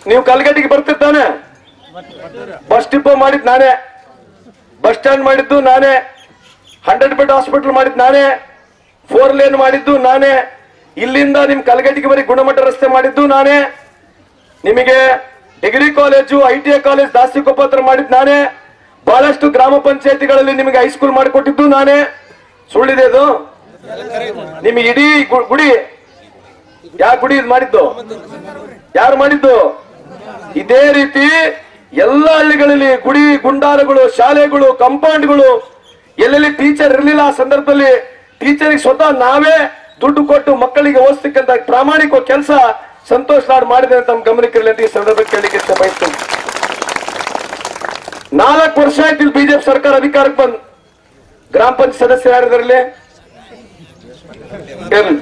ನೀವು ಕಲ್ಗಟ್ಟಿಗೆ ಬರ್ತಿರ್ತಾನೆ bus depot ಮಾಡಿದ್ ನಾನೇ ಬಸ್ ಸ್ಟ್ಯಾಂಡ್ ಮಾಡಿದ್ದು ನಾನೇ ಹಂಡ್ರೆಡ್ ಬೆಡ್ ಹಾಸ್ಪಿಟಲ್ ಮಾಡಿದ್ದು ನಾನೇ ಫೋರ್ ಲೇನ್ ಮಾಡಿದ್ದು ನಾನೇ ಇಲ್ಲಿಂದ ನಿಮ್ ಕಲ್ಗಟ್ಟಿಗೆ ಬರೀ ಗುಣಮಟ್ಟ ರಸ್ತೆ ಮಾಡಿದ್ದು ನಾನೇ ನಿಮಗೆ degree college I T I college Dastikoppa ಹತ್ರ ಮಾಡಿದ್ದು ನಾನೇ ಬಹಳಷ್ಟು ಗ್ರಾಮ ಪಂಚಾಯತಿಗಳಲ್ಲಿ ನಿಮಗೆ ಹೈಸ್ಕೂಲ್ ಮಾಡಿಕೊಟ್ಟಿದ್ದು ನಾನೇ ಸುಳ್ಳಿದೆ ಅದು ನಿಮಗೆ ಇಡೀ ಗು- ಗುಡಿ ಯಾವ ಗುಡಿ ಇದು ಮಾಡಿದ್ದು ಯಾರು ಮಾಡಿದ್ದು ಇದೇ ರೀತಿ ಎಲ್ಲ ಹಳ್ಳಿಗಳಲ್ಲಿ ಗುಡಿ ಗುಂಡಾರಗಳು ಶಾಲೆಗಳು ಕಂಪೌಂಡ್ಗಳು ಎಲ್ಲೆಲ್ಲಿ ಟೀಚರ್ ಇರಲಿಲ್ಲ ಆ ಸಂದರ್ಭದಲ್ಲಿ ಟೀಚರಿಗೆ ಸ್ವತಃ ನಾವೇ ದುಡ್ಡು ಕೊಟ್ಟು ಮಕ್ಕಳಿಗೆ ಓದಿಸ್ತಕ್ಕಂತ ಪ್ರಾಮಾಣಿಕ ಕೆಲಸ ಸಂತೋಷ್ ನಾಡ್ ಮಾಡಿದೆ ಅಂತ ನಮ್ಮ ಗಮನಕ್ಕಿರಲಿ ಅಂತ ಈ ಸಂದರ್ಭಕ್ಕೆ ಕೇಳಲಿಕ್ಕೆ ಇಷ್ಟ ಬಯಸ್ತೇನೆ ನಾಲ್ಕು ವರ್ಷ ಆಯ್ತು ಇಲ್ಲಿ ಬಿಜೆಪಿ ಸರ್ಕಾರ ಅಧಿಕಾರಕ್ಕೆ ಬಂದ್ ಗ್ರಾಮ ಪಂಚಾಯತ್ ಸದಸ್ಯರು ಯಾರಿದಾರಲ್ಲಿ ಕೇಳಿ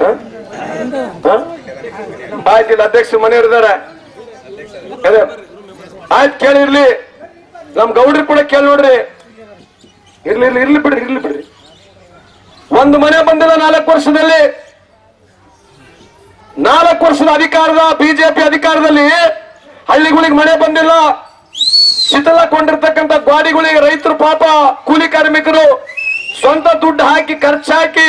ಆಯ್ತು ಇಲ್ಲಿ ಅಧ್ಯಕ್ಷ ಮನೆಯವರು ಇದಾರೆ ಅದೇ ಆಯ್ತು ಕೇಳಿರ್ಲಿ ನಮ್ ಗೌಡ್ರಿ ಕೂಡ ಕೇಳಿ ನೋಡ್ರಿ ಇರ್ಲಿ ಇರ್ಲಿ ಇರ್ಲಿ ಬಿಡ್ರಿ ಇರ್ಲಿ ಬಿಡ್ರಿ ಒಂದು ಮನೆ ಬಂದಿಲ್ಲ ನಾಲ್ಕು ವರ್ಷದಲ್ಲಿ ನಾಲ್ಕು ವರ್ಷದ ಅಧಿಕಾರದ ಬಿಜೆಪಿ ಅಧಿಕಾರದಲ್ಲಿ ಹಳ್ಳಿಗಳಿಗೆ ಮನೆ ಬಂದಿಲ್ಲ ಶಿಥಲಗೊಂಡಿರ್ತಕ್ಕಂಥ ಗಾಡಿಗಳಿಗೆ ರೈತರು ಪಾಪ ಕೂಲಿ ಕಾರ್ಮಿಕರು ಸ್ವಂತ ದುಡ್ಡು ಹಾಕಿ ಖರ್ಚು ಹಾಕಿ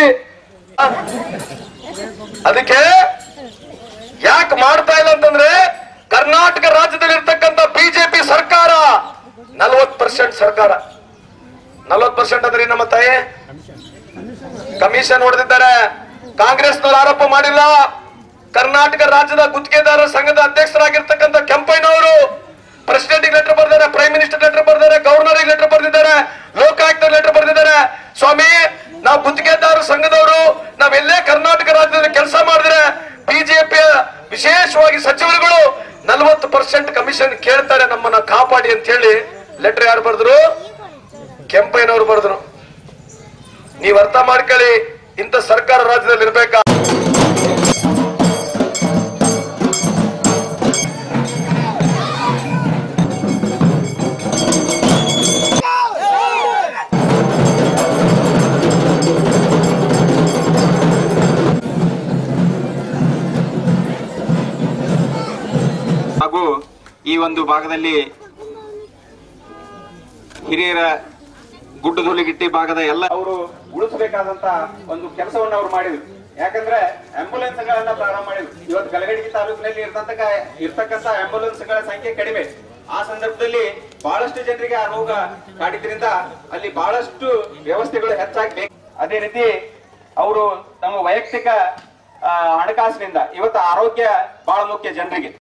ಅದಕ್ಕೆ ಯಾಕೆ ಮಾಡ್ತಾ ಇಲ್ಲ ಅಂತಂದ್ರೆ ಕರ್ನಾಟಕ ರಾಜ್ಯದಲ್ಲಿ ಇರ್ತಕ್ಕಂಥ ಬಿಜೆಪಿ ಸರ್ಕಾರ ನಲವತ್ ಪರ್ಸೆಂಟ್ ಸರ್ಕಾರ ನಲವತ್ ಪರ್ಸೆಂಟ್ ಅಂದ್ರೆ ನಮ್ಮ ತಾಯಿ ಕಮಿಷನ್ ಹೊಡೆದಿದ್ದಾರೆ ಕಾಂಗ್ರೆಸ್ನವ್ರು ಆರೋಪ ಮಾಡಿಲ್ಲ ಕರ್ನಾಟಕ ರಾಜ್ಯದ ಗುತ್ತಿಗೆದಾರರ ಸಂಘದ ಅಧ್ಯಕ್ಷರಾಗಿರ್ತಕ್ಕಂಥ ಕೆಂಪಯ್ಯನವರು ಪ್ರೆಸಿಡೆಂಟ್ ಲೆಟರ್ ಬರೆದಿದ್ದಾರೆ ಪ್ರೈಮ್ ಮಿನಿಸ್ಟರ್ ಲೆಟರ್ ಬರೆದಿದ್ದಾರೆ ಗವರ್ನರ್ ಲೆಟರ್ ಬರೆದಿದ್ದಾರೆ ಲೋಕಾಯುಕ್ತ ಲೆಟರ್ ಬರೆದಿದ್ದಾರೆ ಸ್ವಾಮಿ ನಾವು ಗುತ್ತಿಗೆದಾರರ ಸಂಘದವರು ನಾವೆಲ್ಲೇ ಕರ್ನಾಟಕ ರಾಜ್ಯದಲ್ಲಿ ಕೆಲಸ ಮಾಡಿದ್ರೆ ಬಿಜೆಪಿಯ ವಿಶೇಷವಾಗಿ ಸಚಿವರುಗಳು ನಲವತ್ತು ಪರ್ಸೆಂಟ್ ಕಮಿಷನ್ ಕೇಳ್ತಾರೆ ನಮ್ಮನ್ನ ಕಾಪಾಡಿ ಅಂತ ಹೇಳಿ ಲೆಟರ್ ಯಾರು ಬರೆದ್ರು ಕೆಂಪಯ್ಯನವರು ಬರೆದ್ರು ನೀವ್ ಅರ್ಥ ಮಾಡ್ಕೊಳ್ಳಿ ಇಂಥ ಸರ್ಕಾರ ರಾಜ್ಯದಲ್ಲಿ ಇರ್ಬೇಕಾ ಹಾಗೂ ಈ ಒಂದು ಭಾಗದಲ್ಲಿ ಹಿರಿಯರ ಗುಡ್ಡದೊಲಿಗಿಟ್ಟಿ ಭಾಗದ ಎಲ್ಲ ಅವರು ಉಳಿಸಬೇಕಾದಂತ ಒಂದು ಕೆಲಸವನ್ನು ಅವ್ರು ಮಾಡಿದ್ರು ಯಾಕಂದ್ರೆ ಆಂಬುಲೆನ್ಸ್ ಗಳನ್ನ ಪ್ರಾರಂಭ ಮಾಡಿದ್ರು ಇವತ್ತು ಕಲಗಡಗಿ ತಾಲೂಕಿನಲ್ಲಿ ಇರ್ತಕ್ಕ ಇರ್ತಕ್ಕಂತ ಆಂಬುಲೆನ್ಸ್ ಗಳ ಸಂಖ್ಯೆ ಕಡಿಮೆ ಆ ಸಂದರ್ಭದಲ್ಲಿ ಬಹಳಷ್ಟು ಜನರಿಗೆ ಆ ರೋಗ ಕಾಡಿದ್ರಿಂದ ಅಲ್ಲಿ ಬಹಳಷ್ಟು ವ್ಯವಸ್ಥೆಗಳು ಹೆಚ್ಚಾಗಬೇಕು ಅದೇ ರೀತಿ ಅವರು ತಮ್ಮ ವೈಯಕ್ತಿಕ ಆ, ಹಣಕಾಸಿನಿಂದ ಇವತ್ತು ಆರೋಗ್ಯ ಬಹಳ ಮುಖ್ಯ ಜನರಿಗೆ